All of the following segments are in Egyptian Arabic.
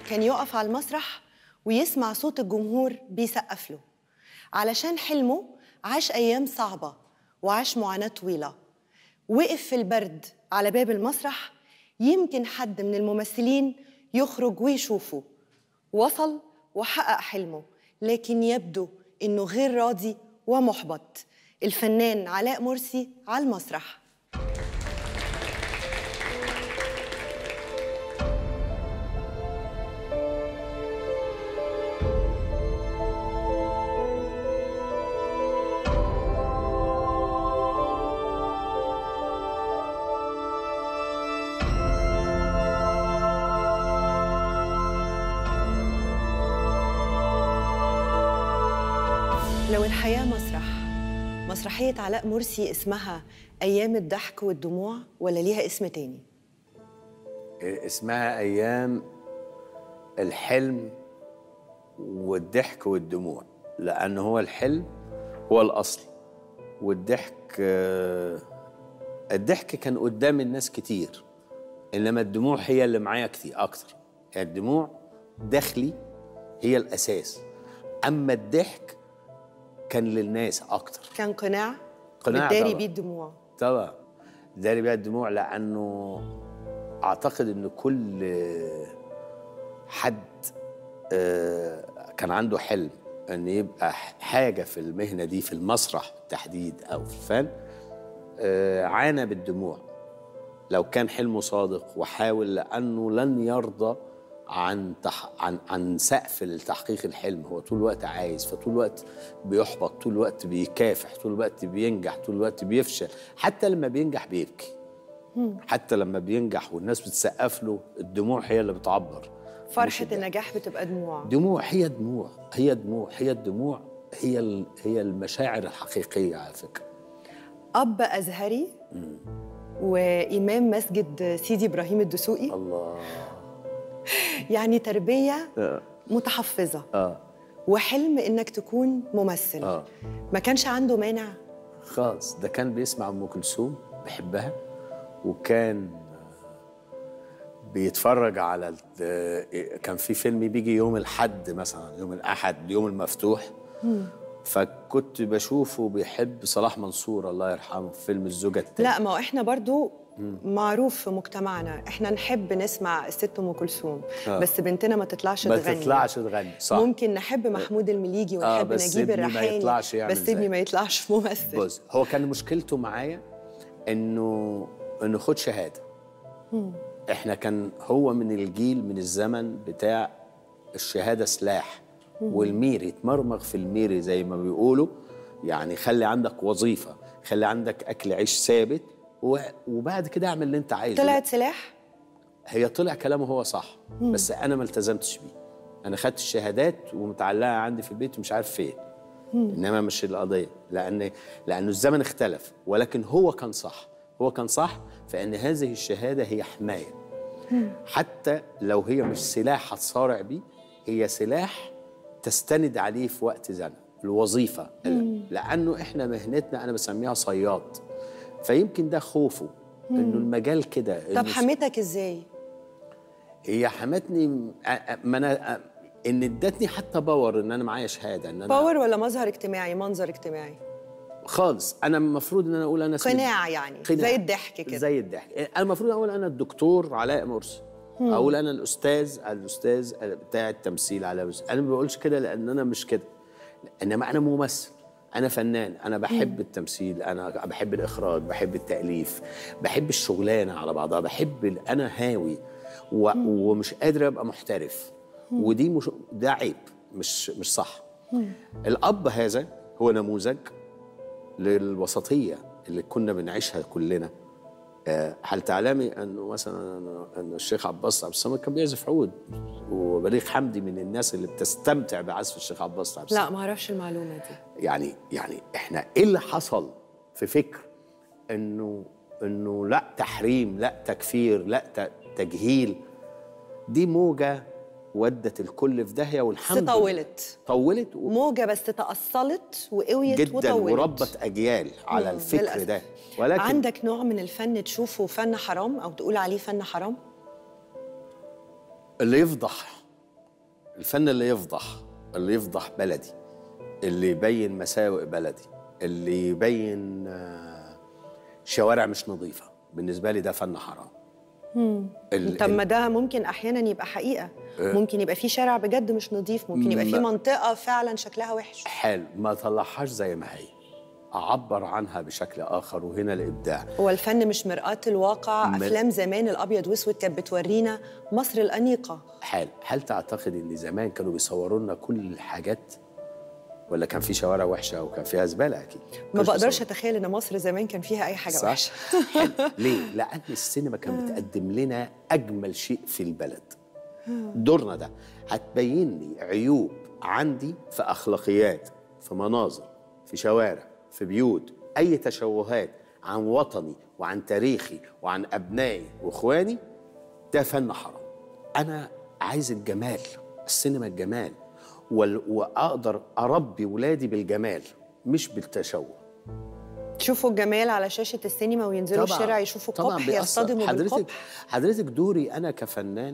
كان يقف على المسرح ويسمع صوت الجمهور بيسقف له علشان حلمه عاش أيام صعبة وعاش معاناة طويلة وقف في البرد على باب المسرح يمكن حد من الممثلين يخرج ويشوفه وصل وحقق حلمه لكن يبدو إنه غير راضي ومحبط الفنان علاء مرسي على المسرح لو الحياة مسرح مسرحية علاء مرسي اسمها أيام الضحك والدموع ولا ليها اسم تاني؟ اسمها ايام الحلم والضحك والدموع لان هو الحلم هو الاصل والضحك آه، الضحك كان قدام الناس كتير انما الدموع هي اللي معايا كتير اكتر يعني الدموع داخلي هي الاساس اما الضحك كان للناس اكتر كان قناع قناع بتداري طبعاً. بيه الدموع طبعا داري بيها الدموع لانه اعتقد ان كل حد آه، كان عنده حلم ان يبقى حاجه في المهنه دي في المسرح بالتحديد او في الفن آه، عانى بالدموع لو كان حلمه صادق وحاول لانه لن يرضى عن تح... عن عن سقف لتحقيق الحلم هو طول الوقت عايز فطول الوقت بيحبط طول الوقت بيكافح طول الوقت بينجح طول الوقت بيفشل حتى لما بينجح بيبكي حتى لما بينجح والناس بتسقف له الدموع هي اللي بتعبر فرحة مش الضحك. النجاح بتبقى دموع دموع هي دموع هي دموع هي الدموع هي ال... هي المشاعر الحقيقيه على فكره أب أزهري وإمام مسجد سيدي إبراهيم الدسوقي الله يعني تربية اه متحفظة اه وحلم إنك تكون ممثل اه ما كانش عنده مانع خالص ده كان بيسمع ام كلثوم بيحبها وكان بيتفرج على ال- كان في فيلم بيجي يوم الحد مثلا يوم الاحد يوم المفتوح فكنت بشوفه بيحب صلاح منصور الله يرحمه في فيلم الزوجة التانية لا ما هو احنا برضو معروف في مجتمعنا احنا نحب نسمع الست ام كلثوم آه. بس بنتنا ما تطلعش ما تغني تطلعش تغني صح ممكن نحب محمود المليجي ونحب بس نجيب ابني ما الريحاني يطلعش يعمل بس ابني زيه. ما يطلعش ممثل بص هو كان مشكلته معايا انه انه خد شهاده احنا كان هو من الجيل من الزمن بتاع الشهاده سلاح والميري يتمرمغ في الميري زي ما بيقولوا يعني خلي عندك وظيفه خلي عندك اكل عيش ثابت و- وبعد كده اعمل اللي انت عايزه طلعت سلاح هي طلع كلامه هو صح بس انا ما التزمتش بيه انا خدت الشهادات ومتعلقه عندي في البيت ومش عارف فين انما مش القضيه لان لانه الزمن اختلف ولكن هو كان صح هو كان صح فان هذه الشهاده هي حمايه حتى لو هي مش سلاح هتصارع بيه هي سلاح تستند عليه في وقت زنقه الوظيفه لانه احنا مهنتنا انا بسميها صياد فيمكن ده خوفه انه المجال كده طب إنه حمتك ازاي هي حمتني ما انا ان ادتني حتى باور ان انا معايا شهاده ان انا باور ولا مظهر اجتماعي منظر اجتماعي خالص انا المفروض ان انا اقول انا اسمي- قناع يعني قناع. زي الضحك كده زي الضحك انا المفروض اقول انا الدكتور علاء مرسي اقول انا الاستاذ الاستاذ بتاع التمثيل علاء مرسي انا ما بقولش كده لان انا مش كده انما انا ممثل انا فنان انا بحب التمثيل انا بحب الاخراج بحب التاليف بحب الشغلانه على بعضها بحب ال- انا هاوي و... ومش قادر ابقى محترف ودي مش ده عيب مش مش صح الاب هذا هو نموذج للوسطيه اللي كنا بنعيشها كلنا آه، هل تعلمي انه مثلا ان الشيخ عباس عبد الصمد كان بيعزف عود وبليغ حمدي من الناس اللي بتستمتع بعزف الشيخ عباس عبد الصمد لا ما اعرفش المعلومه دي يعني يعني احنا ايه اللي حصل في فكر انه انه لا تحريم لا تكفير لا ت- تجهيل دي موجه ودت الكل في داهيه بس والحمد لله طولت طولت و- موجه بس تاصلت وقويت جدا وطولت وربت اجيال على مم، الفكر للأسف. ده ولكن عندك نوع من الفن تشوفه فن حرام او تقول عليه فن حرام اللي يفضح الفن اللي يفضح اللي يفضح بلدي اللي يبين مساوئ بلدي اللي يبين آه، شوارع مش نظيفه بالنسبه لي ده فن حرام ال- طب ما ده ممكن احيانا يبقى حقيقه ممكن يبقى في شارع بجد مش نظيف ممكن يبقى في ما- منطقه فعلا شكلها وحش حلو ما طلعهاش زي ما هي اعبر عنها بشكل اخر وهنا الابداع هو الفن مش مرآة الواقع م- افلام زمان الابيض واسود كانت بتورينا مصر الانيقه حلو هل تعتقد ان زمان كانوا بيصوروا لنا كل الحاجات ولا كان في شوارع وحشه وكان فيها زباله اكيد ما كانش بقدرش بيصوروا. اتخيل ان مصر زمان كان فيها اي حاجه صح وحشه حلو. ليه لان السينما كانت بتقدم لنا اجمل شيء في البلد دورنا ده هتبين لي عيوب عندي في اخلاقيات في مناظر في شوارع في بيوت اي تشوهات عن وطني وعن تاريخي وعن ابنائي واخواني ده فن حرام انا عايز الجمال السينما الجمال وال- واقدر اربي ولادي بالجمال مش بالتشوه يشوفوا الجمال على شاشه السينما وينزلوا الشارع يشوفوا طبعاً قبح بيأثر. يصطدموا حضرتك بالقبح حضرتك دوري انا كفنان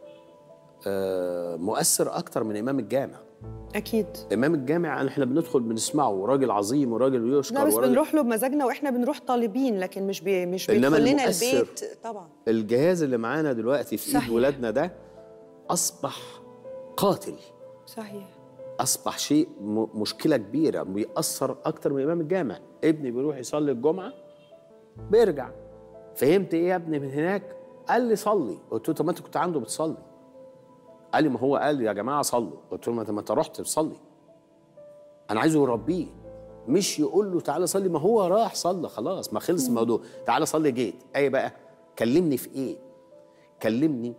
آه، مؤثر اكتر من امام الجامع اكيد امام الجامع احنا بندخل بنسمعه راجل عظيم وراجل يشكر لا بس وراجل بنروح له بمزاجنا واحنا بنروح طالبين لكن مش بي مش إنما بيدخل لنا المؤثر البيت طبعا الجهاز اللي معانا دلوقتي في ايد صحيح. ولادنا ده اصبح قاتل صحيح اصبح شيء م- مشكله كبيره بيأثر اكتر من امام الجامع ابني بيروح يصلي الجمعه بيرجع فهمت ايه يا ابني من هناك قال لي صلي قلت له طب ما انت كنت عنده بتصلي قال لي ما هو قال يا جماعه صلوا قلت له ما انت ما انت رحت تصلي انا عايزه يربيه مش يقول له تعالى صلي ما هو راح صلى خلاص ما خلص الموضوع تعالى صلي جيت ايه بقى كلمني في ايه كلمني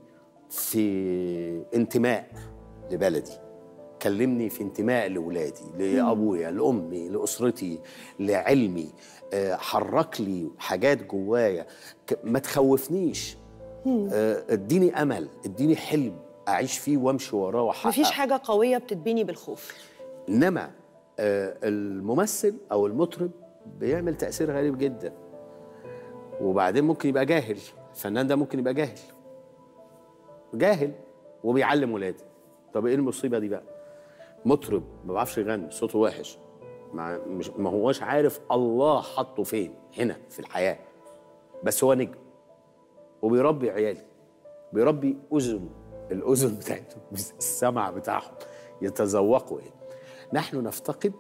في انتماء لبلدي كلمني في انتماء لولادي لابويا لامي لاسرتي لعلمي آه، حرك لي حاجات جوايا ك- ما تخوفنيش آه، اديني امل اديني حلم اعيش فيه وامشي وراه واحقق مفيش حاجه قويه بتتبني بالخوف انما آه، الممثل او المطرب بيعمل تاثير غريب جدا وبعدين ممكن يبقى جاهل الفنان ده ممكن يبقى جاهل جاهل وبيعلم ولادي طب ايه المصيبه دي بقى مطرب ما بيعرفش يغني صوته وحش ما مش ما هوش عارف الله حطه فين هنا في الحياه بس هو نجم وبيربي عيالي بيربي اذن الاذن بتاعتهم السمع بتاعهم يتذوقوا ايه نحن نفتقد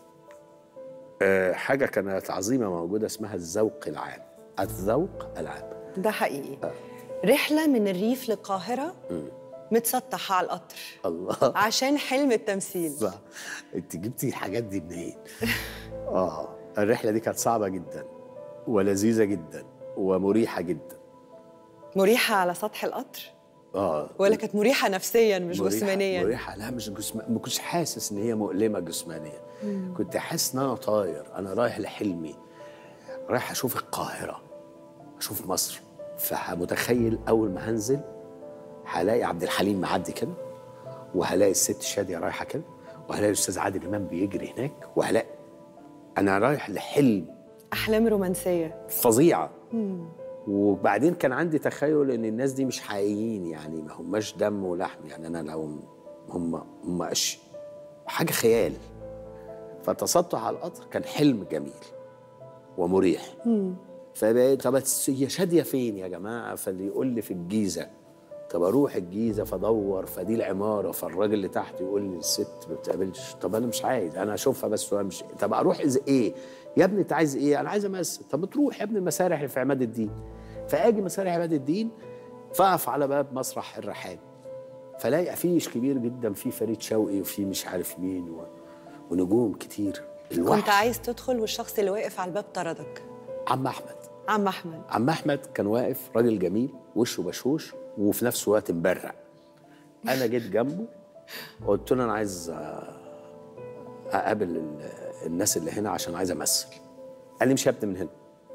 آه، حاجه كانت عظيمه موجوده اسمها الذوق العام الذوق العام ده حقيقي رحله من الريف للقاهره متسطحه على القطر الله عشان حلم التمثيل صح انت جبتي الحاجات دي منين؟ اه الرحله دي كانت صعبه جدا ولذيذه جدا ومريحه جدا مريحه على سطح القطر اه ولا كانت مريحه نفسيا مش مريحة- جسمانيا مريحه لا مش جسم ما كنتش حاسس ان هي مؤلمه جسمانيا كنت حاسس ان انا طاير انا رايح لحلمي رايح اشوف القاهره اشوف مصر فمتخيل اول ما هنزل هلاقي عبد الحليم معدي كده وهلاقي الست شاديه رايحه كده وهلاقي الاستاذ عادل امام بيجري هناك وهلاقي انا رايح لحلم احلام رومانسيه فظيعه وبعدين كان عندي تخيل ان الناس دي مش حقيقيين يعني ما هماش دم ولحم يعني انا لو هم هم أش... حاجه خيال فالتسطح على القطر كان حلم جميل ومريح فبقيت طب هي شاديه فين يا جماعه فاللي يقول لي في الجيزه طب اروح الجيزه فادور فدي العماره فالراجل اللي تحت يقول لي الست ما بتقابلش طب انا مش عايز انا اشوفها بس وامشي طب اروح إز ايه يا ابني انت عايز ايه انا عايز امثل طب تروح يا ابني المسارح اللي في عماد الدين فاجي مسارح عماد الدين فاقف على باب مسرح الرحال فلاقي افيش كبير جدا فيه فريد شوقي وفيه مش عارف مين و... ونجوم كتير الوحش كنت عايز تدخل والشخص اللي واقف على الباب طردك عم احمد عم احمد عم احمد كان واقف راجل جميل وشه بشوش وفي نفس الوقت مبرق انا جيت جنبه قلت له انا عايز آه، اقابل ال- الناس اللي هنا عشان عايز امثل قال لي مش يا ابني من هنا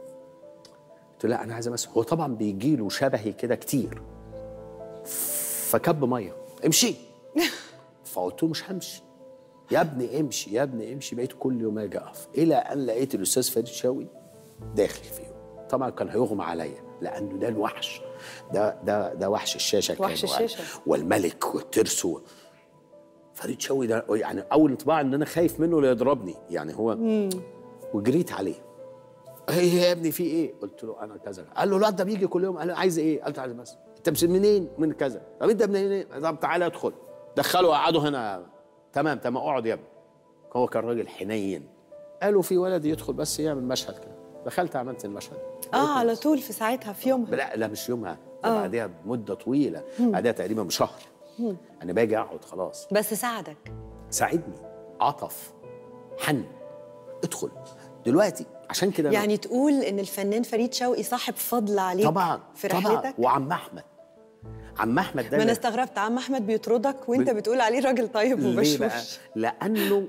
قلت له لا انا عايز امثل هو طبعا بيجي له شبهي كده كتير فكب ميه امشي فقلت له مش همشي يا ابني امشي يا ابني امشي بقيت كل يوم اجي اقف الى ان لقيت الاستاذ فريد شوقي داخل فيهم طبعا كان هيغمى عليا لانه ده الوحش ده ده ده وحش الشاشه كان وحش الشاشة. والملك والترس و- فريد شوقي ده يعني اول انطباع ان انا خايف منه لا يضربني يعني هو وجريت عليه ايه يا ابني في ايه؟ قلت له انا كذا قال له الواد ده بيجي كل يوم قال له عايز ايه؟ قلت له عايز بس انت مش منين؟ من كذا طب انت منين؟ طب تعالى ادخل دخله وقعده هنا تمام تمام اقعد يا ابني هو كان راجل حنين قالوا في ولد يدخل بس يعمل مشهد كده دخلت عملت المشهد اه على طول في ساعتها في يومها لا لا مش يومها ده بعدها بمده طويله بعدها تقريبا بشهر انا باجي اقعد خلاص بس ساعدك ساعدني عطف حن ادخل دلوقتي عشان كده أنا- يعني تقول ان الفنان فريد شوقي صاحب فضل عليك طبعا في طبعا رحلتك وعم احمد عم احمد ده ما انا اللي- استغربت عم احمد بيطردك وانت بال- بتقول عليه راجل طيب ليه بقى؟ وبشوش لانه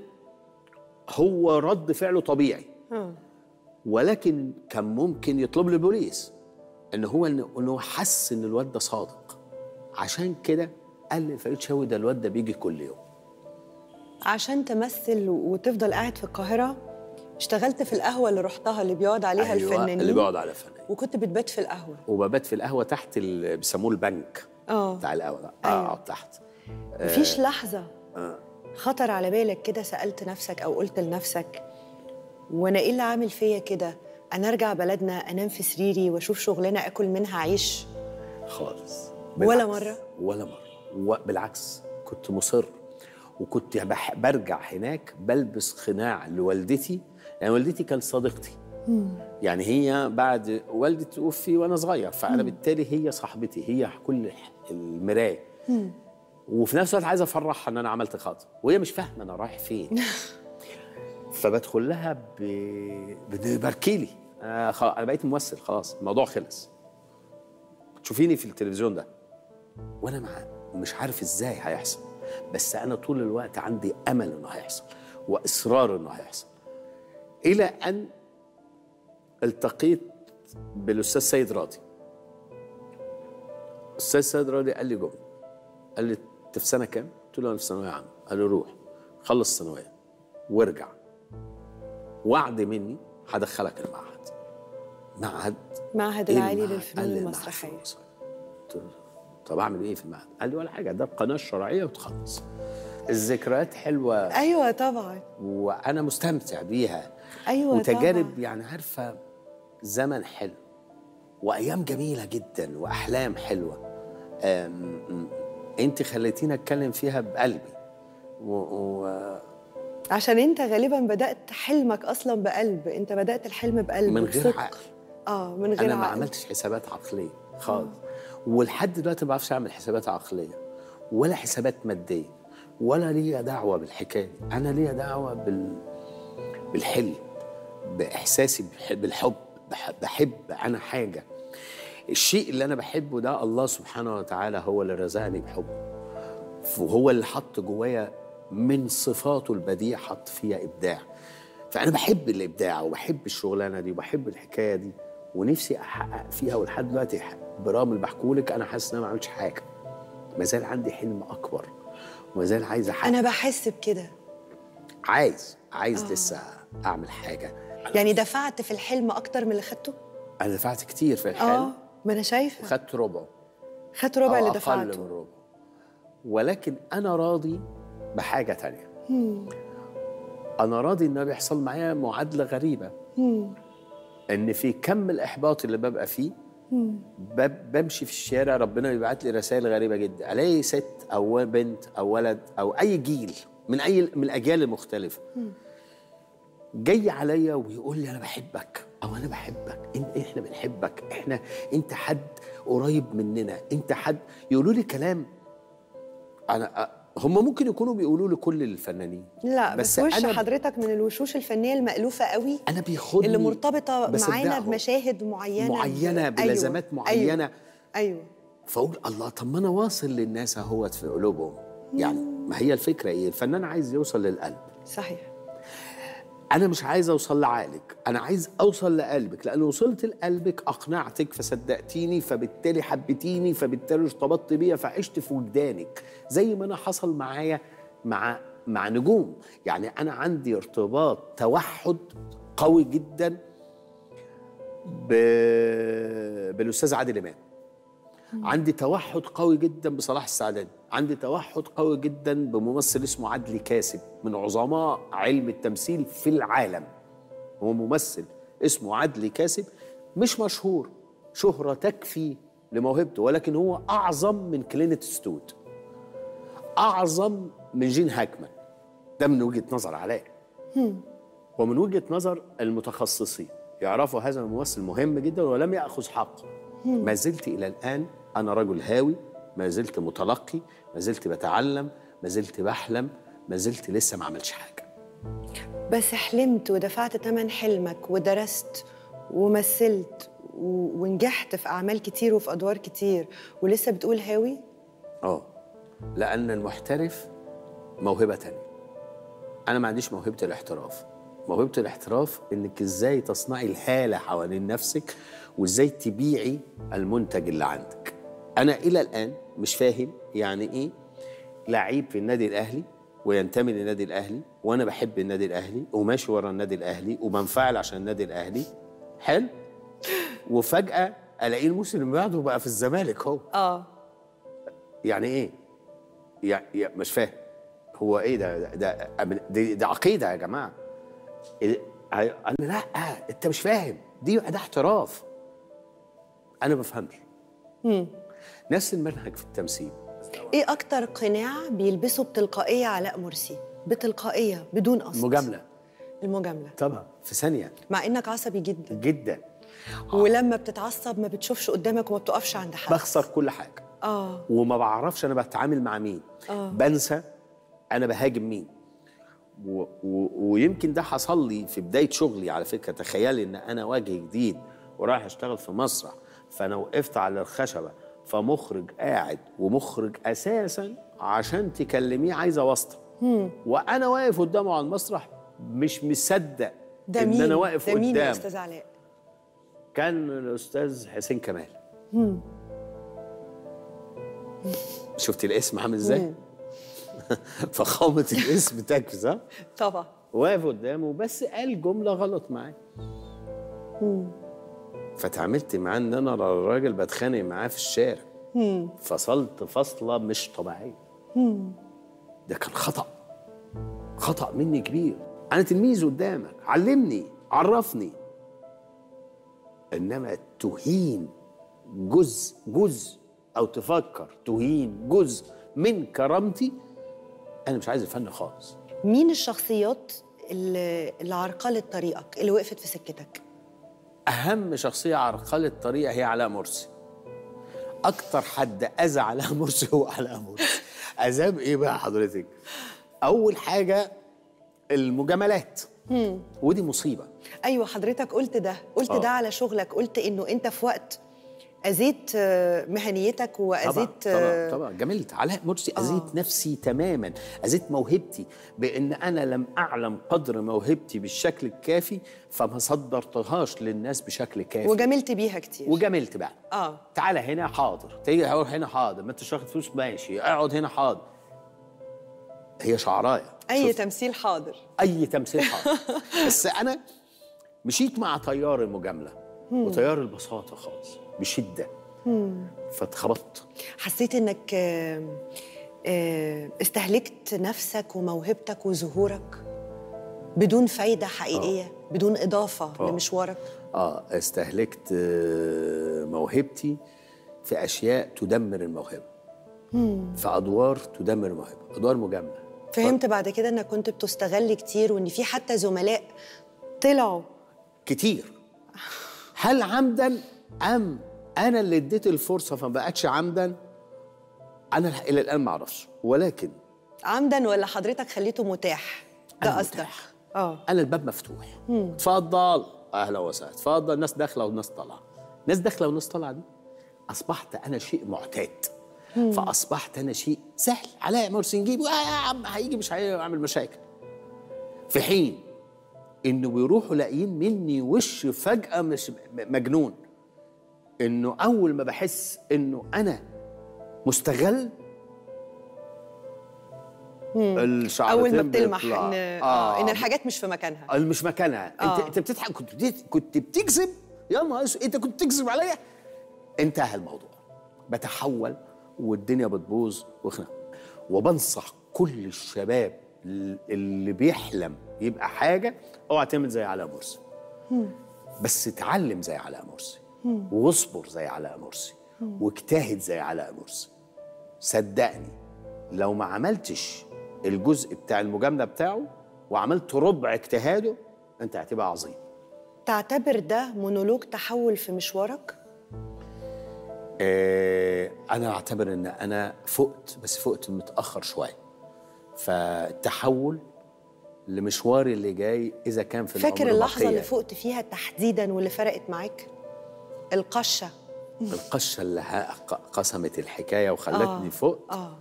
هو رد فعله طبيعي آه. ولكن كان ممكن يطلب لي البوليس ان هو ان هو حس ان الواد ده صادق عشان كده قال لي فريد شوقي ده الواد ده بيجي كل يوم عشان تمثل وتفضل قاعد في القاهره اشتغلت في القهوه اللي رحتها اللي بيقعد عليها أيوة، الفنانين اللي بيقعد على فنان وكنت بتبات في القهوه وببات في القهوه تحت ال- بيسموه البنك اه بتاع القهوه ده أيوة. اقعد تحت مفيش لحظه خطر على بالك كده سالت نفسك او قلت لنفسك وانا ايه اللي عامل فيا كده انا ارجع بلدنا انام في سريري واشوف شغلانه اكل منها عيش خالص ولا بالعكس. مرة؟ ولا مرة وبالعكس كنت مصر وكنت بح برجع هناك بلبس خناع لوالدتي يعني والدتي كانت صديقتي يعني هي بعد والدي توفي وانا صغير فانا بالتالي هي صاحبتي هي كل المرايه وفي نفس الوقت عايز افرحها ان انا عملت خطأ وهي مش فاهمه انا رايح فين فبدخل لها ب... بتباركي لي انا خ- انا بقيت ممثل خلاص الموضوع خلص تشوفيني في التلفزيون ده وانا مع مش عارف ازاي هيحصل بس انا طول الوقت عندي امل انه هيحصل واصرار انه هيحصل الى ان التقيت بالاستاذ سيد راضي الاستاذ سيد راضي قال لي جمله قال لي انت في سنه كام؟ قلت له انا في ثانويه عامه قال لي روح خلص ثانويه وارجع وعد مني هدخلك المعهد معهد معهد إيه العالي المعهد؟ للفنون قال لي المعهد المسرحيه في مصر. قلت له طب اعمل ايه في المعهد؟ قال لي ولا حاجه ده القناه الشرعيه وتخلص الذكريات حلوه ايوه طبعا وانا مستمتع بيها ايوه وتجارب طبعا. يعني عارفه زمن حلو وايام جميله جدا واحلام حلوه أم- أم- انت خليتيني اتكلم فيها بقلبي و... و... عشان انت غالبا بدات حلمك اصلا بقلب انت بدات الحلم بقلب من غير بصدق. عقل. اه من غير انا ما عقل. عملتش حسابات عقليه خالص ولحد دلوقتي ما بعرفش اعمل حسابات عقليه ولا حسابات ماديه ولا ليا دعوه بالحكايه دي. انا ليا دعوه بال بالحلم باحساسي بالح- بالحب بح- بحب انا حاجه الشيء اللي انا بحبه ده الله سبحانه وتعالى هو اللي رزقني بحبه وهو اللي حط جوايا من صفاته البديع حط فيها ابداع فانا بحب الابداع وبحب الشغلانه دي وبحب الحكايه دي ونفسي احقق فيها ولحد دلوقتي برغم اللي بحكولك انا حاسس ان انا ما عملتش حاجه ما زال عندي حلم اكبر وما زال عايز احقق انا بحس بكده عايز عايز لسه اعمل حاجه يعني دفعت في الحلم اكتر من اللي خدته انا دفعت كتير في اه الحلم ما انا شايفه وخدت ربعه خدت ربع أو اللي أقل دفعته من ربع ولكن أنا راضي بحاجة تانية أنا راضي إن بيحصل معايا معادلة غريبة إن في كم الإحباط اللي ببقى فيه بب- بمشي في الشارع ربنا بيبعت لي رسائل غريبة جدا ألاقي ست أو بنت أو ولد أو أي جيل من أي من الأجيال المختلفة جاي عليا ويقول لي انا بحبك او انا بحبك انت احنا بنحبك احنا انت حد قريب مننا انت حد يقولوا لي كلام انا أ- هم ممكن يكونوا بيقولوا لكل الفنانين لا بس, وش أنا حضرتك من الوشوش الفنيه المألوفه قوي انا بياخدني اللي مرتبطه معانا بصدقهم. بمشاهد معينه معينه ب- بلازمات أيوة. معينه ايوه, أيوة. فاقول الله طب ما انا واصل للناس اهوت في قلوبهم يعني ما هي الفكره ايه الفنان عايز يوصل للقلب صحيح انا مش عايز اوصل لعقلك انا عايز اوصل لقلبك لان وصلت لقلبك اقنعتك فصدقتيني فبالتالي حبيتيني فبالتالي ارتبطت بيا فعشت في وجدانك زي ما انا حصل معايا مع مع نجوم يعني انا عندي ارتباط توحد قوي جدا ب... بالاستاذ عادل امام عندي توحد قوي جدا بصلاح السعداني عندي توحد قوي جدا بممثل اسمه عدلي كاسب من عظماء علم التمثيل في العالم هو ممثل اسمه عدلي كاسب مش مشهور شهرة تكفي لموهبته ولكن هو أعظم من كلينت ستود أعظم من جين هاكمان ده من وجهة نظر علاء ومن وجهة نظر المتخصصين يعرفوا هذا الممثل مهم جدا ولم يأخذ حقه ما زلت إلى الآن أنا رجل هاوي ما زلت متلقي ما زلت بتعلم ما زلت بحلم ما زلت لسه ما عملش حاجة بس حلمت ودفعت ثمن حلمك ودرست ومثلت و- ونجحت في أعمال كتير وفي أدوار كتير ولسه بتقول هاوي اه لأن المحترف موهبة تانية أنا ما عنديش موهبة الاحتراف موهبة الاحتراف إنك إزاي تصنعي الهالة حوالين نفسك وإزاي تبيعي المنتج اللي عندك أنا إلى الآن مش فاهم يعني إيه لعيب في النادي الأهلي وينتمي للنادي الأهلي وأنا بحب النادي الأهلي وماشي ورا النادي الأهلي وبنفعل عشان النادي الأهلي حلو وفجأة ألاقيه الموسم اللي بعده بقى في الزمالك هو آه يعني ايه؟ يع- يع- مش فاهم هو ايه ده ده ده, دي ده عقيده يا جماعه إيه- هي- قال لي لا انت مش فاهم دي ده احتراف انا ما بفهمش نفس المنهج في التمثيل إيه أكتر قناع بيلبسه بتلقائية علاء مرسي بتلقائية بدون قصد مجامله المجاملة طبعا في ثانيه مع إنك عصبي جدا جدا ولما بتتعصب ما بتشوفش قدامك وما بتقفش عند حد بخسر كل حاجه آه وما بعرفش انا بتعامل مع مين آه. بنسى انا بهاجم مين و و ويمكن ده حصل لي في بدايه شغلي على فكره تخيلي ان انا وجه جديد ورايح اشتغل في مسرح فانا وقفت على الخشبه فمخرج قاعد ومخرج اساسا عشان تكلميه عايزه واسطه وانا واقف قدامه على المسرح مش مصدق ده ان مين؟ انا واقف ده مين يا قدام أستاذ علاء؟ كان الاستاذ حسين كمال شفتي الاسم عامل ازاي فخامه الاسم تكفي صح طبعا واقف قدامه بس قال جمله غلط معاه فتعاملت معاه ان انا الراجل بتخانق معاه في الشارع فصلت فصله مش طبيعيه ده كان خطا خطا مني كبير انا تلميذ قدامك علمني عرفني انما تهين جزء جزء او تفكر تهين جزء من كرامتي انا مش عايز الفن خالص مين الشخصيات اللي, اللي عرقلت طريقك اللي وقفت في سكتك؟ اهم شخصيه عرقلة الطريقه هي علاء مرسي اكتر حد اذى علاء مرسي هو علاء مرسي اذاب ايه بقى حضرتك اول حاجه المجاملات ودي مصيبه ايوه حضرتك قلت ده قلت آه. ده على شغلك قلت انه انت في وقت اذيت آه، مهنيتك طبعا واذيت طبعا آه، طبعا جملت علاء مرسي اذيت نفسي تماما اذيت موهبتي بان انا لم اعلم قدر موهبتي بالشكل الكافي فما صدرتهاش للناس بشكل كافي وجاملت بيها كتير وجملت بقى اه تعالى هنا حاضر تيجي هروح هنا حاضر ما انتش واخد فلوس ماشي اقعد هنا حاضر هي شعرايه اي شوف، تمثيل حاضر اي تمثيل حاضر بس انا مشيت مع تيار المجامله وتيار البساطه خالص بشده فاتخبطت حسيت انك آه، آه، استهلكت نفسك وموهبتك وظهورك بدون فايده حقيقيه بدون اضافه آه. لمشوارك اه استهلكت آه، موهبتي في اشياء تدمر الموهبه في ادوار تدمر الموهبه ادوار مجامله فهمت بعد كده انك كنت بتستغل كتير وان في حتى زملاء طلعوا كتير هل عمدا ام انا اللي اديت الفرصه فما بقتش عمدا انا الى الان ما اعرفش ولكن عمدا ولا حضرتك خليته متاح ده أنا قصدك متاح. اه انا الباب مفتوح اتفضل اهلا وسهلا اتفضل الناس داخله والناس طالعه ناس داخله والناس طالعه دي اصبحت انا شيء معتاد فاصبحت انا شيء سهل علاء مرسي نجيبه آه يا عم هيجي مش هيعمل مشاكل في حين انه بيروحوا لاقيين مني وش فجاه مش م- مجنون انه اول ما بحس انه انا مستغل الشعرتين اول ما بتلمح بيطلعوا. ان آه. ان الحاجات مش في مكانها اللي مش مكانها آه. انت انت بتضحك كنت بت- كنت بتكذب يا نهار اسود انت كنت بتكذب عليا انتهى الموضوع بتحول والدنيا بتبوظ وخناق وبنصح كل الشباب اللي بيحلم يبقى حاجه اوعى تعمل زي علاء مرسي بس اتعلم زي علاء مرسي واصبر زي علاء مرسي واجتهد زي علاء مرسي صدقني لو ما عملتش الجزء بتاع المجامله بتاعه وعملت ربع اجتهاده انت هتبقى عظيم تعتبر ده مونولوج تحول في مشوارك؟ آه انا اعتبر ان انا فقت بس فقت متاخر شويه فالتحول لمشواري اللي جاي اذا كان في فاكر العمر اللحظه بقية. اللي فقت فيها تحديدا واللي فرقت معاك؟ القشه القشه اللي ها- ق- قسمت الحكايه وخلتني آه. فقت اه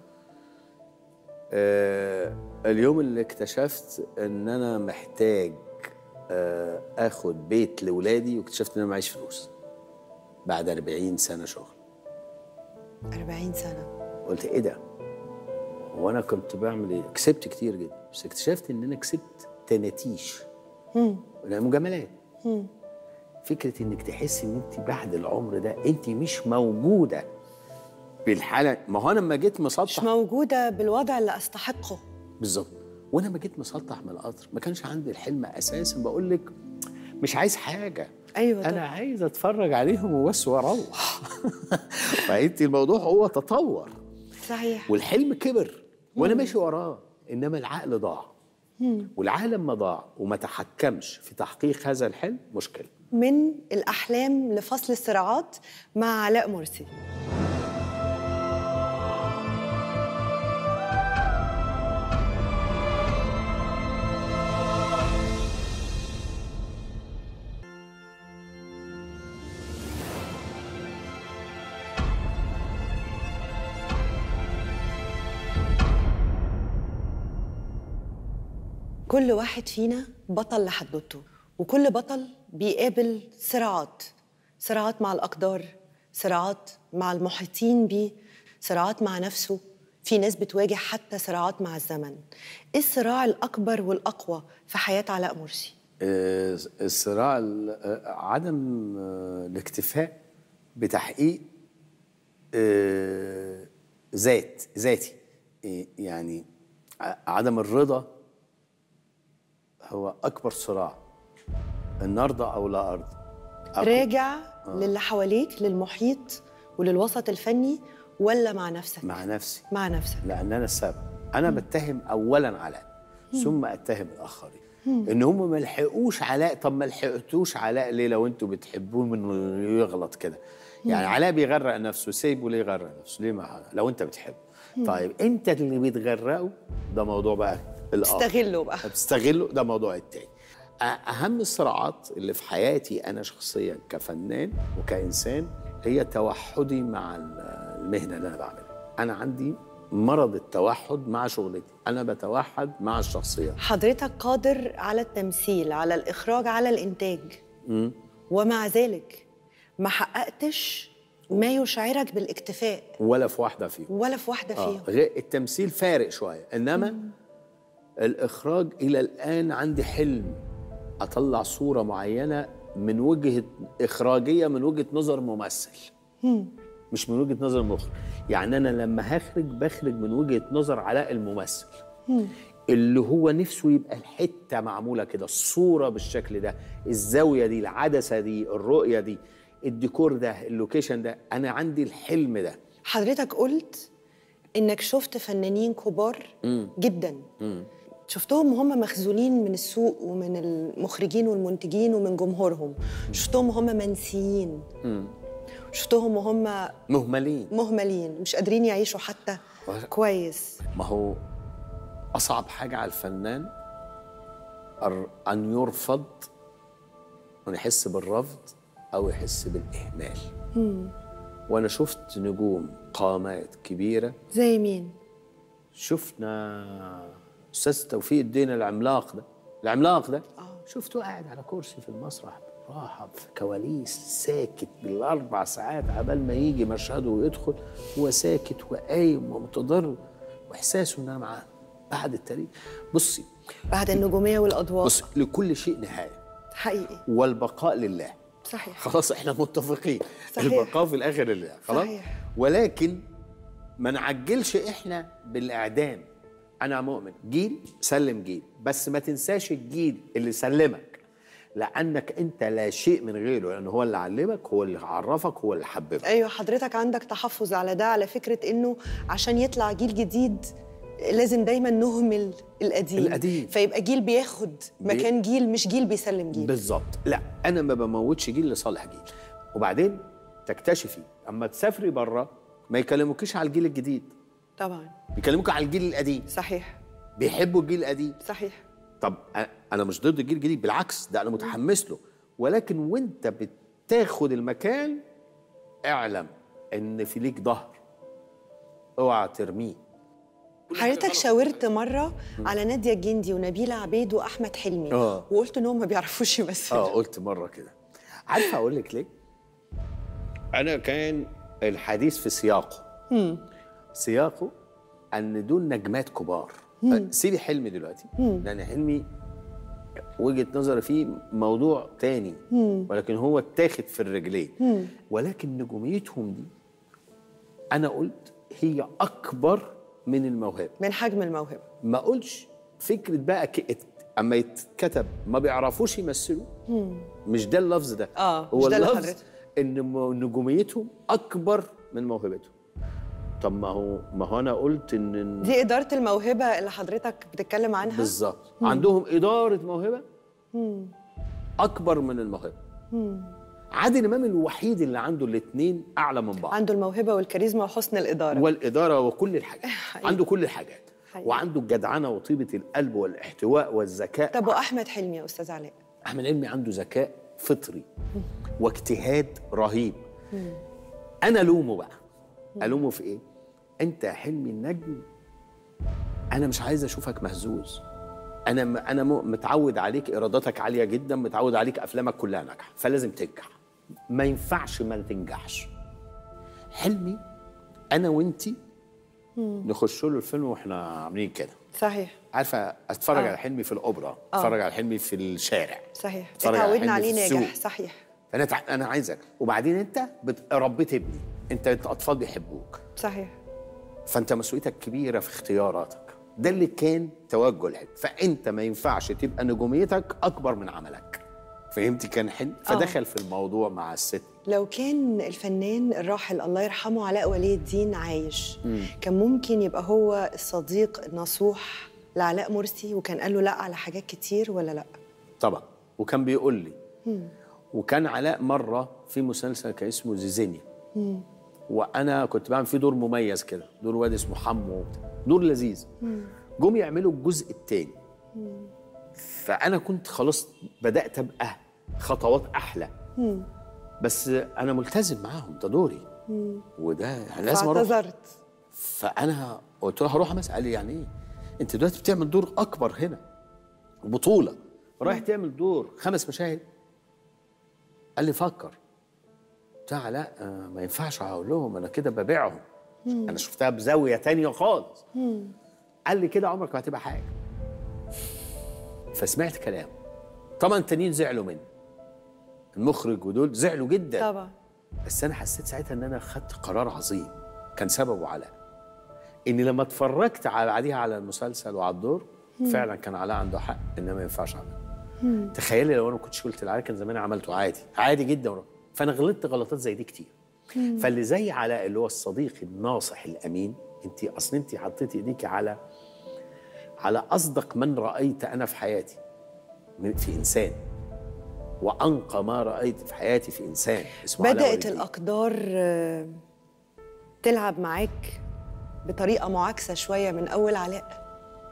آه اليوم اللي اكتشفت ان انا محتاج آه اخد بيت لاولادي واكتشفت ان انا معيش فلوس بعد 40 سنه شغل 40 سنه قلت ايه ده هو انا كنت بعمل ايه كسبت كتير جدا بس اكتشفت ان انا كسبت تناتيش لا مجاملات فكره انك تحسي ان انت بعد العمر ده انت مش موجوده بالحاله ما هو انا لما جيت مش مسطح موجوده بالوضع اللي استحقه بالظبط وانا لما جيت مسطح من القطر ما كانش عندي الحلم اساسا بقول لك مش عايز حاجه أيوة انا طبعا. عايز اتفرج عليهم وبس واروح فانت الموضوع هو تطور صحيح والحلم كبر وانا ماشي وراه انما العقل ضاع والعقل لما ضاع وما تحكمش في تحقيق هذا الحلم مشكله من الاحلام لفصل الصراعات مع علاء مرسي كل واحد فينا بطل لحدوته وكل بطل بيقابل صراعات صراعات مع الأقدار صراعات مع المحيطين بيه صراعات مع نفسه في ناس بتواجه حتى صراعات مع الزمن ايه الصراع الأكبر والأقوى في حياة علاء مرسي؟ آه، الصراع ال- آه، عدم آه، الاكتفاء بتحقيق آه، ذات ذاتي إيه، يعني ع- عدم الرضا هو اكبر صراع ان ارضى او لا ارضى أكو- راجع للي حواليك للمحيط وللوسط الفني ولا مع نفسك؟ مع نفسي مع نفسك لان انا السبب انا بتهم اولا علاء ثم اتهم الاخرين ان هم ما لحقوش علاء طب ما لحقتوش علاء ليه لو انتوا بتحبوه من يغلط كده يعني علاء بيغرق نفسه سيبه ليه يغرق نفسه ليه ما لو انت بتحبه طيب انت اللي بتغرقه ده موضوع بقى الاخر استغله بقى بتستغله ده موضوع التاني أ- اهم الصراعات اللي في حياتي انا شخصيا كفنان وكانسان هي توحدي مع ال- المهنه اللي انا بعملها انا عندي مرض التوحد مع شغلتي انا بتوحد مع الشخصيات حضرتك قادر على التمثيل على الإخراج على الإنتاج ومع ذلك ما حققتش ما يشعرك بالاكتفاء ولا في واحده فيهم ولا في واحدة آه. فيهم غير التمثيل فارق شويه انما الاخراج الى الان عندي حلم اطلع صوره معينه من وجهه اخراجيه من وجهه نظر ممثل مش من وجهه نظر مخرج يعني انا لما هخرج بخرج من وجهه نظر علاء الممثل اللي هو نفسه يبقى الحته معموله كده الصوره بالشكل ده الزاويه دي العدسه دي الرؤيه دي الديكور ده اللوكيشن ده انا عندي الحلم ده حضرتك قلت إنك شفت فنانين كبار جدا شفتهم هم مخزونين من السوق ومن المخرجين والمنتجين ومن جمهورهم شفتهم هم منسيين شفتهم وهم مهملين مهملين مش قادرين يعيشوا حتى كويس ما هو أصعب حاجة على الفنان أر- أن يرفض أن يحس بالرفض أو يحس بالإهمال وأنا شفت نجوم قامات كبيرة زي مين؟ شفنا أستاذ توفيق الدين العملاق ده العملاق ده شفته قاعد على كرسي في المسرح راحة في كواليس ساكت بالأربع ساعات عبال ما يجي مشهده ويدخل هو ساكت وقايم ومتضرر وإحساسه إن أنا معاه بعد التاريخ بصي بعد النجومية والأضواء بصي لكل شيء نهاية حقيقي والبقاء لله صحيح. خلاص احنا متفقين صحيح. البقاء في الاخر اللي خلاص صحيح. ولكن ما نعجلش احنا بالاعدام انا مؤمن جيل سلم جيل بس ما تنساش الجيل اللي سلمك لانك انت لا شيء من غيره لان هو اللي علمك هو اللي عرفك هو اللي حببك ايوه حضرتك عندك تحفظ على ده على فكره انه عشان يطلع جيل جديد لازم دايما نهمل القديم القديم. فيبقى جيل بياخد بي- مكان جيل مش جيل بيسلم جيل بالظبط لا انا ما بموتش جيل لصالح جيل وبعدين تكتشفي اما تسافري بره ما يكلموكيش على الجيل الجديد طبعا بيكلموك على الجيل القديم صحيح بيحبوا الجيل القديم صحيح طب أ- انا مش ضد الجيل الجديد بالعكس ده انا متحمس له ولكن وانت بتاخد المكان اعلم ان في ليك ظهر اوعى ترميه حضرتك شاورت مره على ناديه الجندي ونبيله عبيد واحمد حلمي آه. وقلت انهم ما بيعرفوش يمثلوا اه قلت مره كده عارفه اقول لك ليه انا كان الحديث في سياقه سياقه ان دول نجمات كبار سيبي حلمي دلوقتي لان حلمي وجهه نظري فيه موضوع تاني ولكن هو اتاخد في الرجلين ولكن نجوميتهم دي انا قلت هي اكبر من الموهبه من حجم الموهبه ما اقولش فكره بقى ك... اما يتكتب ما بيعرفوش يمثلوا مش ده اللفظ ده آه، هو مش ده اللي اللفظ حضرتك. ان م- نجوميتهم اكبر من موهبتهم طب ما هو ما هو انا قلت ان دي اداره الموهبه اللي حضرتك بتتكلم عنها بالظبط عندهم اداره موهبه اكبر من الموهبه عادل امام الوحيد اللي عنده الاثنين اعلى من بعض عنده الموهبه والكاريزما وحسن الاداره والإدارة وكل الحاجات حقيقي. عنده كل الحاجات حقيقي. وعنده الجدعنة وطيبة القلب والاحتواء والذكاء طب واحمد حلمي يا استاذ علاء أحمد علمي عنده ذكاء فطري واجتهاد رهيب أنا ألومه بقى ألومه في إيه؟ أنت يا حلمي النجم أنا مش عايز أشوفك مهزوز أنا م- أنا م- متعود عليك إيراداتك عالية جدا متعود عليك أفلامك كلها ناجحة فلازم تنجح ما ينفعش ما تنجحش حلمي أنا وأنتي نخش له الفيلم واحنا عاملين كده صحيح عارفه اتفرج آه. على حلمي في الاوبرا اتفرج على حلمي في الشارع صحيح اتفرج على اتعودنا حلمي عليه في ناجح السوق. صحيح انا تع... انا عايزك وبعدين انت بت... ربيت ابني انت انت اطفال بيحبوك صحيح فانت مسؤوليتك كبيره في اختياراتك ده اللي كان توجه الحلم فانت ما ينفعش تبقى نجوميتك اكبر من عملك فهمتي كان حلم فدخل في الموضوع مع الست لو كان الفنان الراحل الله يرحمه علاء ولي الدين عايش كان ممكن يبقى هو الصديق النصوح لعلاء مرسي وكان قال له لا على حاجات كتير ولا لا طبعا وكان بيقول لي وكان علاء مره في مسلسل كان اسمه زيزينيا وانا كنت بعمل فيه دور مميز كده دور واد اسمه حمو وبتاع. دور لذيذ جم يعملوا الجزء الثاني فانا كنت خلاص بدات ابقى خطوات احلى بس انا ملتزم معاهم ده دوري وده يعني لازم اروح فاعتذرت فانا قلت له هروح امس قال لي يعني ايه انت دلوقتي بتعمل دور اكبر هنا بطوله رايح تعمل دور خمس مشاهد قال لي فكر قلت له لا آه، ما ينفعش اقول لهم انا كده ببيعهم انا شفتها بزاويه تانية خالص قال لي كده عمرك ما هتبقى حاجه فسمعت كلامه طبعا التانيين زعلوا مني المخرج ودول زعلوا جدا طبعا بس انا حسيت ساعتها ان انا خدت قرار عظيم كان سببه علاء اني لما اتفرجت على بعديها على المسلسل وعلى الدور فعلا كان علاء عنده حق ان ما ينفعش اعمله تخيلي لو انا ما كنتش قلت لعلاء كان زمان عملته عادي عادي جدا فانا غلطت غلطات زي دي كتير فاللي زي علاء اللي هو الصديق الناصح الامين انت اصل انت حطيتي ايديكي على على اصدق من رايت انا في حياتي من- في انسان وانقى ما رايت في حياتي في انسان اسمه علاء ولي بدات الدين. الاقدار آه، تلعب معاك بطريقه معاكسه شويه من اول علاء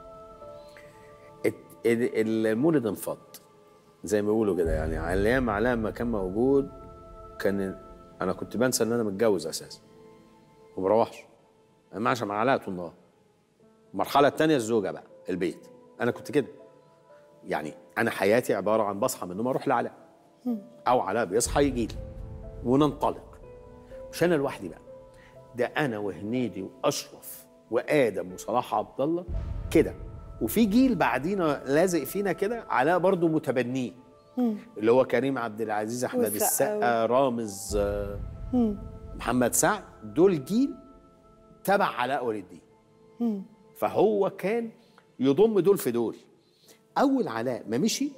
الت- ال- المولد انفض زي ما بيقولوا كده يعني على ايام علاء ما كان موجود كان انا كنت بنسى ان انا متجوز اساسا وما بروحش انا ماشي مع علاء طول النهار المرحله الثانيه الزوجه بقى البيت انا كنت كده يعني انا حياتي عباره عن بصحى من النوم اروح لعلاء او علاء بيصحى يجي لي وننطلق مش انا لوحدي بقى ده انا وهنيدي واشرف وادم وصلاح عبد الله كده وفي جيل بعدينا لازق فينا كده علاء برضو متبنيه اللي هو كريم عبد العزيز احمد والسقا السقا رامز آه، محمد سعد دول جيل تبع علاء ولي الدين فهو كان يضم دول في دول اول علاء ما مشي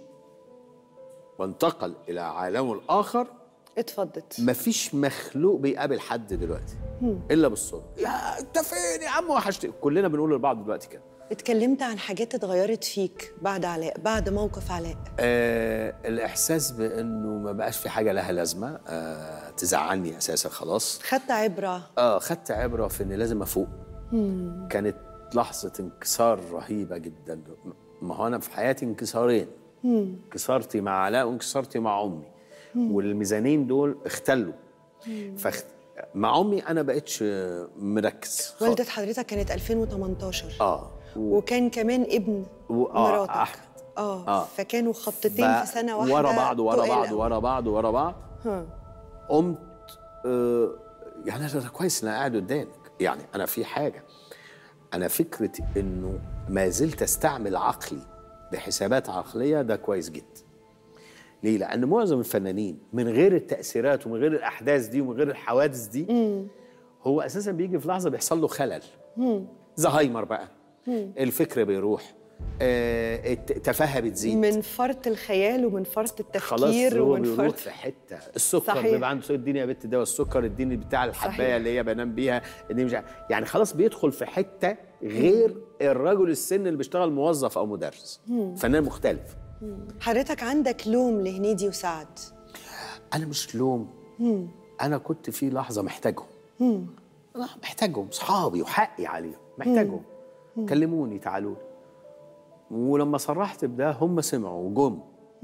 وانتقل الى عالمه الاخر اتفضت مفيش مخلوق بيقابل حد دلوقتي الا بالصدفه يا انت فين يا عم وحشتني كلنا بنقول لبعض دلوقتي كده اتكلمت عن حاجات اتغيرت فيك بعد علاء بعد موقف علاء آه الاحساس بانه ما بقاش في حاجه لها لازمه آه تزعلني اساسا خلاص خدت عبره اه خدت عبره في اني لازم افوق كانت لحظه انكسار رهيبه جدا ما هو انا في حياتي انكسارين انكسارتي مع علاء وانكسارتي مع امي والميزانين دول اختلوا فخ... مع امي انا بقتش آه، مركز خالص. والدة حضرتك كانت 2018 اه و... وكان كمان ابن و- آه، مراتك أحمد. اه, آه. فكانوا خبطتين في سنه واحده ورا بعض ورا بعض تقيلة. ورا بعض ورا بعض ها. قمت آه يعني انا كويس ان انا قاعد قدامك يعني انا في حاجه انا فكره انه ما زلت استعمل عقلي بحسابات عقليه ده كويس جدا ليه لان معظم الفنانين من غير التاثيرات ومن غير الاحداث دي ومن غير الحوادث دي هو اساسا بيجي في لحظه بيحصل له خلل زهايمر بقى الفكر بيروح آه الت- التفاهه بتزيد من فرط الخيال ومن فرط خلاص التفكير هو ومن بيروح فرط في حته السكر صحيح. بيبقى عنده اديني يا بت ده والسكر اديني بتاع الحبايه صحيح. اللي هي بنام بيها اديني مش عارف- يعني خلاص بيدخل في حته غير الرجل السن اللي بيشتغل موظف او مدرس فنان مختلف حضرتك عندك لوم لهنيدي وسعد انا مش لوم انا كنت في لحظه محتاجهم انا محتاجهم اصحابي وحقي عليهم محتاجهم كلموني تعالوا لي. ولما صرحت بده هم سمعوا وجم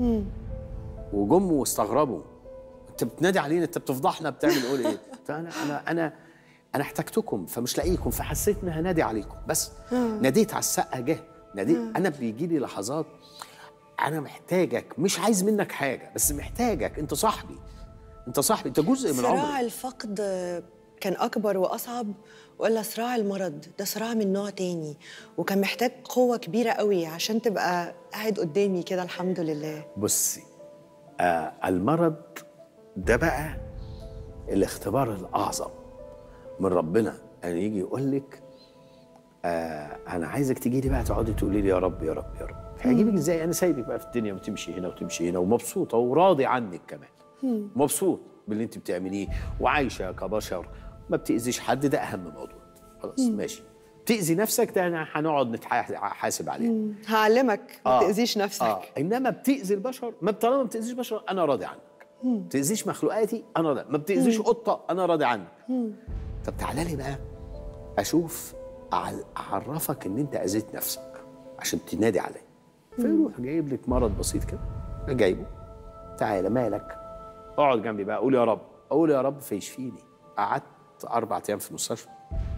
وجم واستغربوا انت بتنادي علينا انت بتفضحنا بتعمل قول ايه قلت انا انا انا انا احتجتكم فمش لاقيكم فحسيت اني هنادي عليكم بس ناديت على السقه جه ناديت انا بيجي لي لحظات انا محتاجك مش عايز منك حاجه بس محتاجك انت صاحبي انت صاحبي انت جزء من صراع عمري الفقد كان أكبر وأصعب ولا صراع المرض ده صراع من نوع تاني وكان محتاج قوة كبيرة قوي عشان تبقى قاعد قدامي كده الحمد لله بصي آه المرض ده بقى الاختبار الاعظم من ربنا ان يجي يقول لك آه انا عايزك تيجي لي بقى تقعدي تقولي لي يا رب يا رب يا رب هيجيبك ازاي انا سايبك بقى في الدنيا وتمشي هنا وتمشي هنا ومبسوطه وراضي عنك كمان مبسوط باللي انت بتعمليه وعايشه كبشر ما بتاذيش حد ده اهم موضوع خلاص ماشي تاذي نفسك ده أنا هنقعد نتحاسب عليه هعلمك ما تأذيش نفسك آه. انما بتاذي البشر ما طالما ما بتاذيش بشر انا راضي عنك ما بتاذيش مخلوقاتي انا راضي ما بتاذيش قطه انا راضي عنك طب تعالى لي بقى اشوف أع- اعرفك ان انت اذيت نفسك عشان تنادي عليا فيروح جايب لك مرض بسيط كده جايبه تعالى مالك اقعد جنبي بقى قول يا رب اقول يا رب فيشفيني قعدت اربع ايام في المستشفى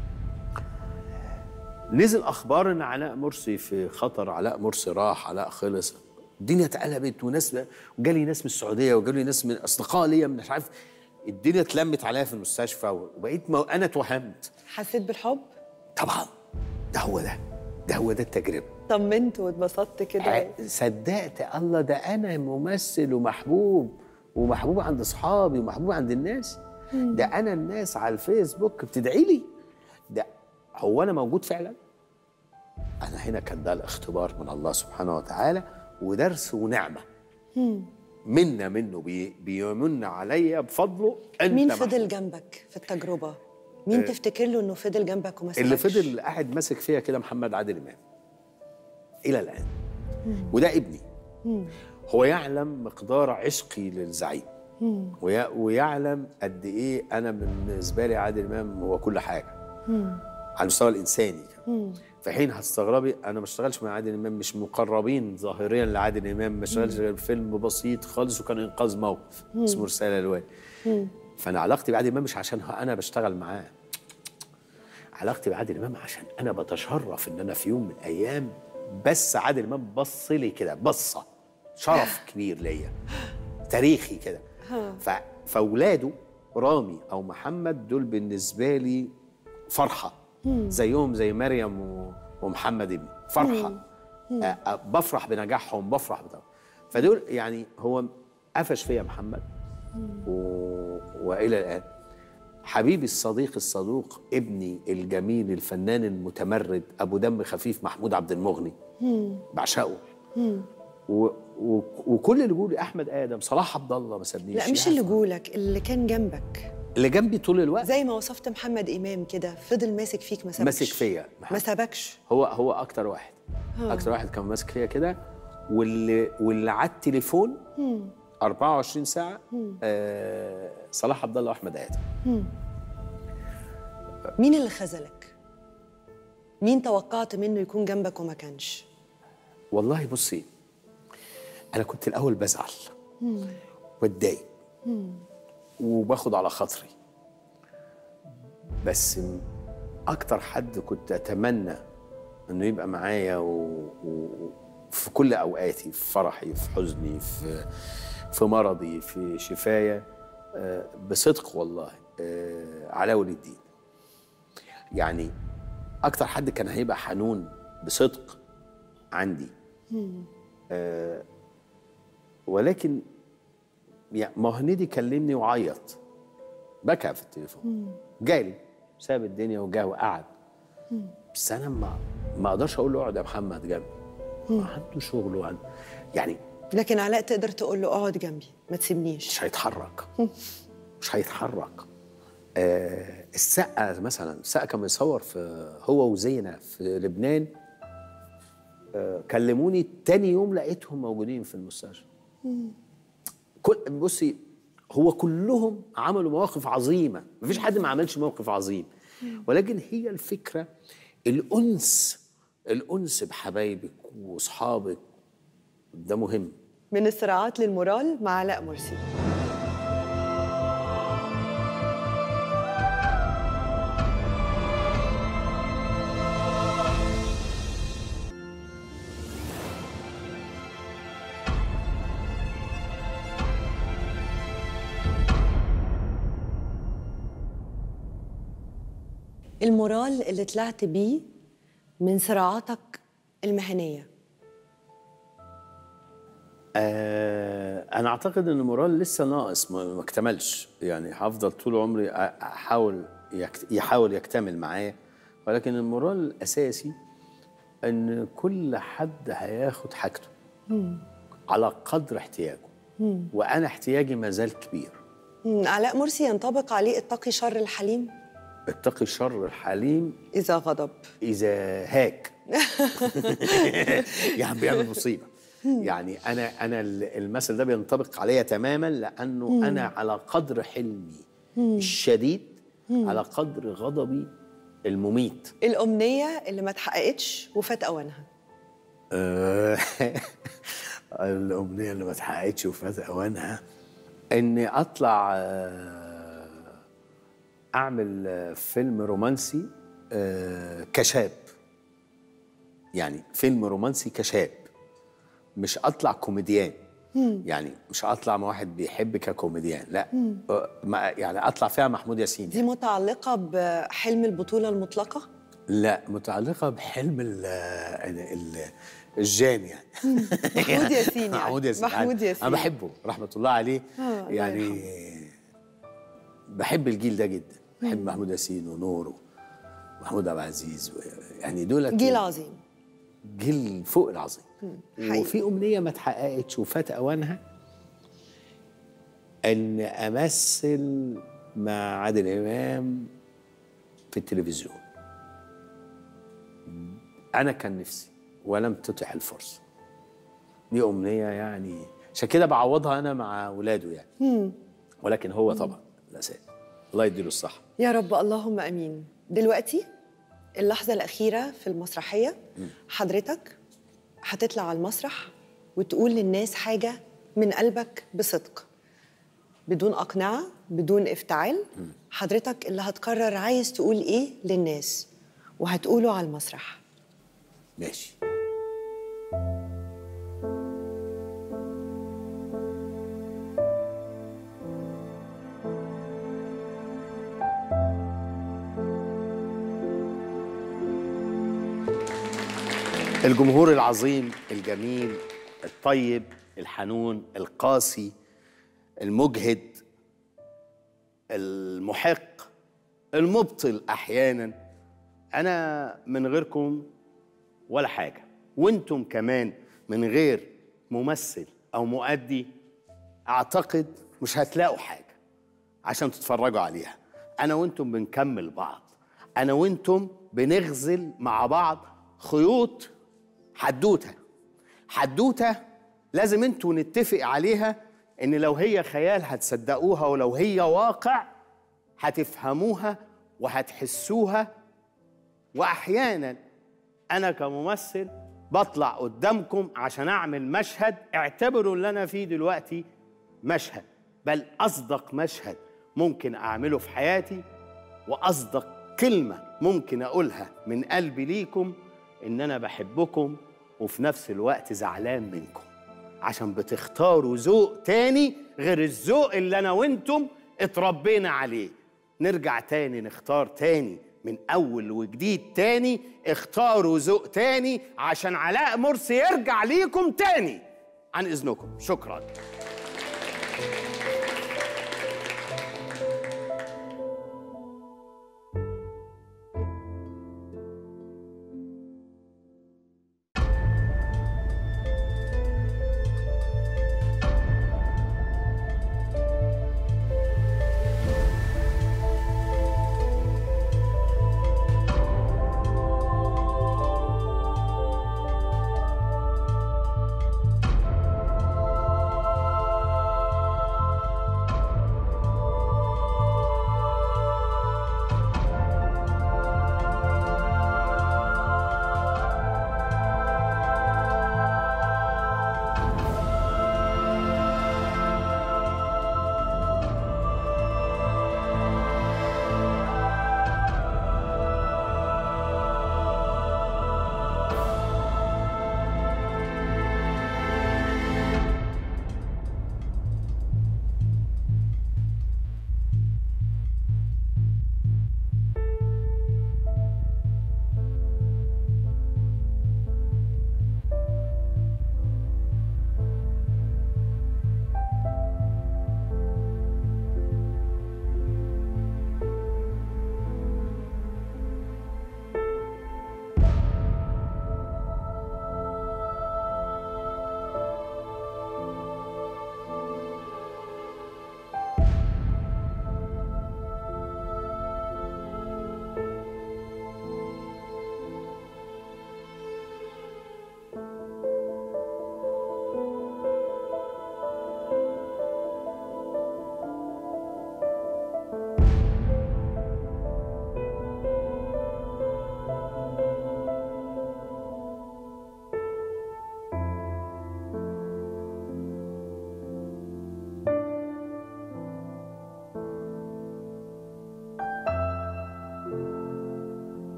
نزل اخبار ان علاء مرسي في خطر علاء مرسي راح علاء خلص الدنيا اتقلبت وناس وجالي ناس من السعوديه وجالي ناس من اصدقاء ليا من مش عارف الدنيا اتلمت عليا في المستشفى وبقيت مو... انا اتوهمت حسيت بالحب طبعا ده هو ده ده هو ده التجربه طمنت واتبسطت كده ع- صدقت الله ده انا ممثل ومحبوب ومحبوب عند اصحابي ومحبوب عند الناس ده انا الناس على الفيسبوك بتدعي لي ده هو انا موجود فعلا انا هنا كان ده الاختبار من الله سبحانه وتعالى ودرس ونعمه منا منه بي بيمن عليا بفضله انت مين محبوب. فضل جنبك في التجربة؟ مين تفتكر له انه فضل جنبك وما اللي سابكش؟ فضل قاعد ماسك فيها كده محمد عادل امام الى الان وده ابني هو يعلم مقدار عشقي للزعيم ويا- ويعلم قد ايه انا بالنسبه لي عادل امام هو كل حاجه على المستوى الانساني في حين هتستغربي انا ما اشتغلش مع عادل امام مش مقربين ظاهريا لعادل امام ما اشتغلش غير فيلم بسيط خالص وكان انقاذ موقف اسمه رساله الوالد فانا علاقتي بعادل امام مش عشان انا بشتغل معاه علاقتي بعادل امام عشان انا بتشرف ان انا في يوم من الايام بس عادل امام بص لي كده بصه شرف كبير ليا تاريخي كده ف... فاولاده رامي او محمد دول بالنسبه لي فرحه زيهم زي مريم و... ومحمد ابني فرحه أ... أ... بفرح بنجاحهم بفرح بده فدول يعني هو قفش فيا محمد و... والى الان حبيبي الصديق الصدوق ابني الجميل الفنان المتمرد ابو دم خفيف محمود عبد المغني بعشقه و... و... وكل اللي بيقولوا احمد ادم صلاح عبد الله ما سابنيش لا مش اللي جولك اللي كان جنبك اللي جنبي طول الوقت زي ما وصفت محمد امام كده فضل ماسك فيك ما سابكش ماسك فيا ما محمد. سابكش هو هو اكتر واحد اكتر واحد كان ماسك فيا كده واللي واللي على التليفون 24 ساعه آه صلاح عبد الله واحمد ادم مين اللي خذلك مين توقعت منه يكون جنبك وما كانش والله بصي انا كنت الاول بزعل واتضايق وباخد على خاطري بس م- اكتر حد كنت اتمنى انه يبقى معايا و... و... في كل اوقاتي في فرحي في حزني في في مرضي في شفايا آه، بصدق والله آه، علاء ولي الدين يعني اكتر حد كان هيبقى حنون بصدق عندي آه، ولكن يعني ما هو هنيدي كلمني وعيط بكى في التليفون جالي ساب الدنيا وجا وقعد بس انا ما ما اقدرش اقول له اقعد يا محمد جنبي ما عنده شغل وعنده يعني لكن علاء تقدر تقول له اقعد جنبي ما تسيبنيش مش هيتحرك مش هيتحرك آه السقا مثلا السقا كان بيصور في هو وزينة في لبنان آه كلموني تاني يوم لقيتهم موجودين في المستشفى كل بصي هو كلهم عملوا مواقف عظيمة مفيش حد ما عملش موقف عظيم ولكن هي الفكرة الأنس الأنس بحبايبك وأصحابك ده مهم من الصراعات للمورال مع علاء مرسي المورال اللي طلعت بيه من صراعاتك المهنيه آه انا اعتقد ان المورال لسه ناقص ما ما اكتملش يعني هفضل طول عمري أ- احاول يكت... يحاول يكتمل معايا ولكن المورال الاساسي ان كل حد هياخد حاجته على قدر احتياجه وانا احتياجي ما زال كبير مم، علاء مرسي ينطبق عليه اتقي شر الحليم اتقي شر الحليم إذا غضب اذا هاك يعني بيعمل مصيبه يعني انا انا ال- المثل ده بينطبق عليا تماما لانه انا على قدر حلمي الشديد على قدر غضبي المميت الأمنية اللي ما اتحققتش وفات أوانها آه، الامنيه اللي ما اتحققتش وفات اوانها اني اطلع آه، اعمل آه، فيلم رومانسي آه، كشاب يعني فيلم رومانسي كشاب مش اطلع كوميديان يعني مش اطلع مع واحد بيحب ككوميديان لا آه، ما- يعني اطلع فيها محمود ياسين دي متعلقة بحلم البطولة المطلقة لا متعلقه بحلم ال ال ال- الجان يعني محمود ياسين يعني. محمود ياسين محمود ياسين. انا بحبه رحمه الله عليه آه، الله يعني بحب الجيل ده جدا بحب محمود ياسين ونور ومحمود عبد العزيز و- يعني دول جيل عظيم جيل فوق العظيم حقيقي. وفي امنيه ما اتحققتش وفات اوانها ان امثل مع عادل امام في التلفزيون انا كان نفسي ولم تتح الفرصه دي امنيه يعني عشان كده بعوضها انا مع ولاده يعني ولكن هو طبعا الاساس الله يديله الصحه يا رب اللهم امين دلوقتي اللحظه الاخيره في المسرحيه حضرتك هتطلع على المسرح وتقول للناس حاجه من قلبك بصدق بدون اقنعه بدون افتعال حضرتك اللي هتقرر عايز تقول ايه للناس وهتقوله على المسرح ماشي الجمهور العظيم الجميل الطيب الحنون القاسي المجهد المحق المبطل احيانا انا من غيركم ولا حاجه وانتم كمان من غير ممثل او مؤدي اعتقد مش هتلاقوا حاجه عشان تتفرجوا عليها انا وانتم بنكمل بعض انا وانتم بنغزل مع بعض خيوط حدوته حدوته لازم انتوا نتفق عليها ان لو هي خيال هتصدقوها ولو هي واقع هتفهموها وهتحسوها واحيانا انا كممثل بطلع قدامكم عشان اعمل مشهد اعتبروا اللي انا فيه دلوقتي مشهد بل اصدق مشهد ممكن اعمله في حياتي واصدق كلمه ممكن اقولها من قلبي ليكم ان انا بحبكم وفي نفس الوقت زعلان منكم عشان بتختاروا ذوق تاني غير الذوق اللي انا وانتم اتربينا عليه نرجع تاني نختار تاني من اول وجديد تاني اختاروا ذوق تاني عشان علاء مرسي يرجع ليكم تاني عن اذنكم شكرا